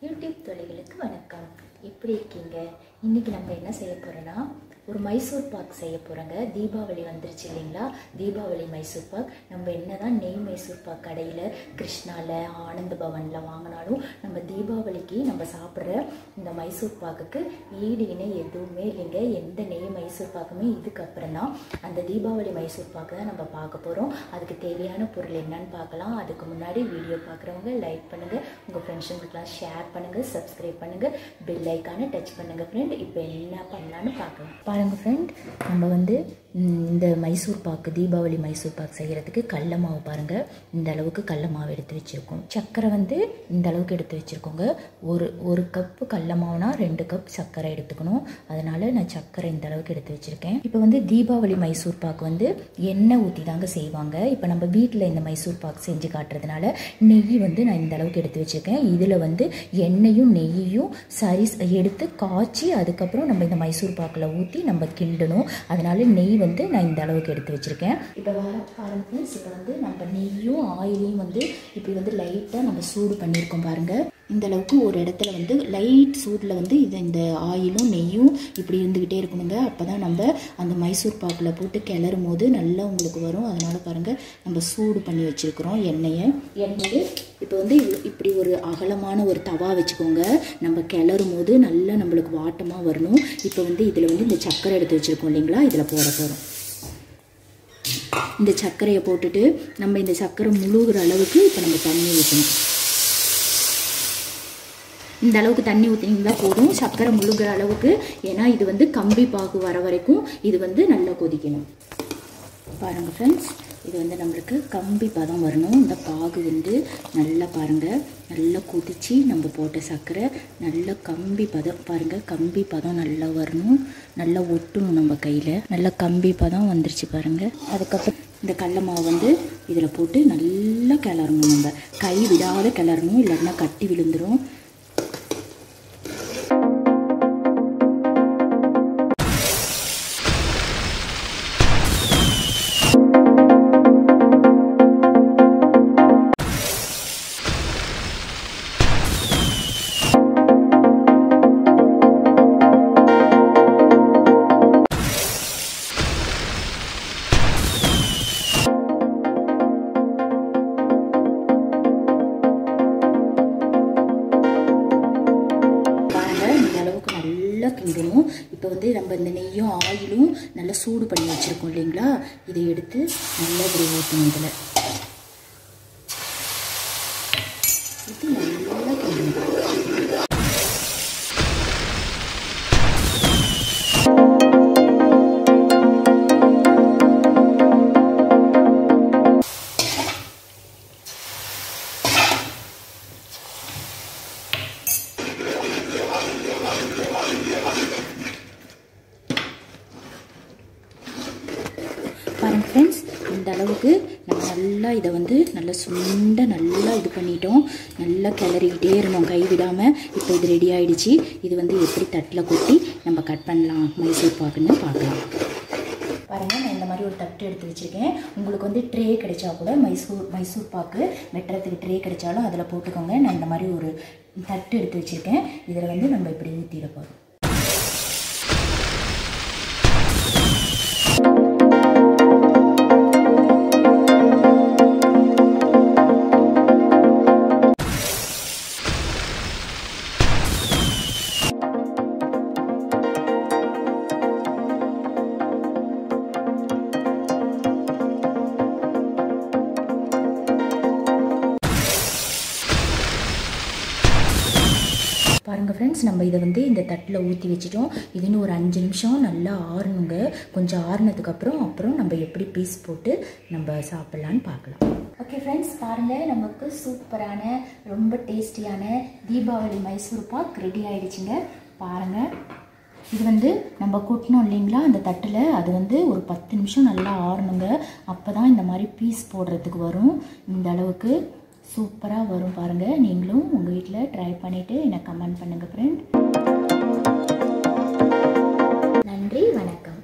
YouTube தொழில்களுக்கு வணக்கம் எப்படி இருக்கீங்க இன்னைக்கு நம்ம என்ன செய்ய போறோம்னா ஒரு மைசூர் பாக் செய்ய போகிறோங்க தீபாவளி வந்துருச்சு இல்லைங்களா தீபாவளி மைசூர் பாக் நம்ம என்னதான் நெய் மைசூர் பாக் கடையில் கிருஷ்ணாவில் ஆனந்த பவனில் வாங்கினாலும் நம்ம தீபாவளிக்கு நம்ம சாப்பிட்ற இந்த மைசூர் பாக்குக்கு ஈடு இணை எதுவுமே இல்லைங்க எந்த நெய் மைசூர் பாக்குமே இதுக்கப்புறம் தான் அந்த தீபாவளி மைசூர் பாக்கு தான் நம்ம பார்க்க போகிறோம் அதுக்கு தேவையான பொருள் என்னன்னு பார்க்கலாம் அதுக்கு முன்னாடி வீடியோ பார்க்குறவங்க லைக் பண்ணுங்கள் உங்கள் ஃப்ரெண்ட்ஸுங்களுக்குலாம் ஷேர் பண்ணுங்கள் சப்ஸ்கிரைப் பண்ணுங்கள் பெல் ஐக்கானை டச் பண்ணுங்கள் ஃப்ரெண்ட் இப்போ என்ன பண்ணலான்னு பார்க்கலாம் பாருங்கள் ஃப்ரெண்ட் நம்ம வந்து ம், இந்த மைசூர் பாக்கு தீபாவளி மைசூர் பாக்கு செய்கிறதுக்கு கடல மாவு பாருங்கள் இந்த அளவுக்கு கடல மாவு எடுத்து வச்சுருக்கோம் சர்க்கரை வந்து இந்த அளவுக்கு எடுத்து வச்சுருக்கோங்க ஒரு ஒரு கப்பு கடல மாவுனா ரெண்டு கப் சர்க்கரை எடுத்துக்கணும் அதனால் நான் சர்க்கரை இந்த அளவுக்கு எடுத்து வச்சுருக்கேன் இப்போ வந்து தீபாவளி மைசூர் பாக்கு வந்து எண்ணெய் ஊற்றி தாங்க செய்வாங்க இப்போ நம்ம வீட்டில் இந்த மைசூர் பாக்கு செஞ்சு காட்டுறதுனால நெய் வந்து நான் இந்த அளவுக்கு எடுத்து வச்சுருக்கேன் இதில் வந்து எண்ணெயும் நெய்யையும் சரி ச- எடுத்து காய்ச்சி அதுக்கப்புறம் நம்ம இந்த மைசூர் பாக்கில் ஊற்றி நம்ம கிண்டணும் அதனால நெய் வந்து நான் இந்த அளவுக்கு எடுத்து வச்சுருக்கேன் இப்போ வர பாருங்க ஃப்ரெண்ட்ஸ் இப்போ வந்து நம்ம நெய்யும் ஆயிலையும் வந்து இப்படி வந்து லைட்டாக நம்ம சூடு பண்ணியிருக்கோம் பாருங்கள் இந்த அளவுக்கு ஒரு இடத்துல வந்து லைட் சூடில் வந்து இது இந்த ஆயிலும் நெய்யும் இப்படி இருந்துக்கிட்டே இருக்கணுங்க அப்போ தான் நம்ம அந்த மைசூர் பாக்கில் போட்டு கிளறும் போது நல்லா உங்களுக்கு வரும் அதனால் பாருங்கள் நம்ம சூடு பண்ணி வச்சுருக்குறோம் எண்ணெயை எண்ணெய் இப்போ வந்து இவ்வளோ- இப்படி ஒரு அகலமான ஒரு தவா வச்சுக்கோங்க நம்ம கிளறும் போது நல்லா நம்மளுக்கு வாட்டமாக வரணும் இப்போ வந்து இதில் வந்து இந்த சர்க்கரை எடுத்து வச்சுருக்கோம் இல்லைங்களா இதில் போட போகிறோம் இந்த சர்க்கரையை போட்டுட்டு நம்ம இந்த சர்க்கரை முழுகிற அளவுக்கு இப்போ நம்ம தண்ணி ஊற்றணும் இந்த அளவுக்கு தண்ணி ஊற்றினீங்களா போதும் சர்க்கரை முழுகிற அளவுக்கு ஏன்னா இது வந்து கம்பி பாகு வர வரைக்கும் இது வந்து நல்லா கொதிக்கணும் பாருங்கள் ஃப்ரெண்ட்ஸ் இது வந்து நம்மளுக்கு கம்பி பதம் வரணும் இந்த பாகு வந்து நல்லா பாருங்கள் நல்லா கொதிச்சு நம்ம போட்ட சர்க்கரை நல்லா கம்பி பதம் பாருங்கள் கம்பி பதம் நல்லா வரணும் நல்லா ஒட்டணும் நம்ம கையில் நல்லா கம்பி பதம் வந்துருச்சு பாருங்கள் அதுக்கப்புறம் இந்த கடல மாவு வந்து இதில் போட்டு நல்லா கிளறணும் நம்ம கை விடாத கிளறணும் இல்லைன்னா கட்டி விழுந்துரும் பாருங்க இந்த அளவுக்கு நல்லா கிண்டணும் இப்போ வந்து நம்ம இந்த நெய்யும் ஆயிலும் நல்லா சூடு பண்ணி வச்சுருக்கோம் இல்லைங்களா இதை எடுத்து நல்லா இப்படி ஊற்றணும் இதில் ஊற்றி நல்லா கிண்டணும் பாருங்க ஃப்ரெண்ட்ஸ் இந்த அளவுக்கு நம்ம நல்லா இதை வந்து நல்லா சுண்ட நல்லா இது பண்ணிட்டோம் நல்லா கிளறிக்கிட்டே இருந்தோம் கை விடாமல் இப்போ இது ரெடி ஆயிடுச்சு இது வந்து எப்படி தட்டில் கொட்டி நம்ம கட் பண்ணலாம் மைசூர் பாக்குன்னு பார்க்கலாம் பாருங்கள் நான் இந்த மாதிரி ஒரு தட்டு எடுத்து வச்சுருக்கேன் உங்களுக்கு வந்து ட்ரே கிடைச்சா கூட மைசூர் மைசூர் பாக்கு வெட்டுறதுக்கு ட்ரே கிடைச்சாலும் அதில் போட்டுக்கோங்க நான் இந்த மாதிரி ஒரு தட்டு எடுத்து வச்சுருக்கேன் இதில் வந்து நம்ம இப்படி ஊற்றிட போகிறோம் பாருங்க ஃப்ரெண்ட்ஸ் நம்ம இதை வந்து இந்த தட்டில் ஊற்றி வச்சிட்டோம் இதுன்னு ஒரு அஞ்சு நிமிஷம் நல்லா ஆறணுங்க கொஞ்சம் ஆறுனதுக்கப்புறம் அப்புறம் நம்ம எப்படி பீஸ் போட்டு நம்ம சாப்பிட்லான்னு பார்க்கலாம் ஓகே ஃப்ரெண்ட்ஸ் பாருங்கள் நமக்கு சூப்பரான ரொம்ப டேஸ்டியான தீபாவளி மைசூர் பாக் ரெடி ஆயிடுச்சுங்க பாருங்கள் இது வந்து நம்ம கொட்டினோம் இல்லைங்களா அந்த தட்டில் அது வந்து ஒரு பத்து நிமிஷம் நல்லா ஆறணுங்க அப்போ தான் இந்த மாதிரி பீஸ் போடுறதுக்கு வரும் இந்த அளவுக்கு சூப்பராக வரும் பாருங்கள் நீங்களும் உங்கள் வீட்டில் ட்ரை பண்ணிவிட்டு எனக்கு கமெண்ட் பண்ணுங்கள் ஃப்ரெண்ட் நன்றி வணக்கம்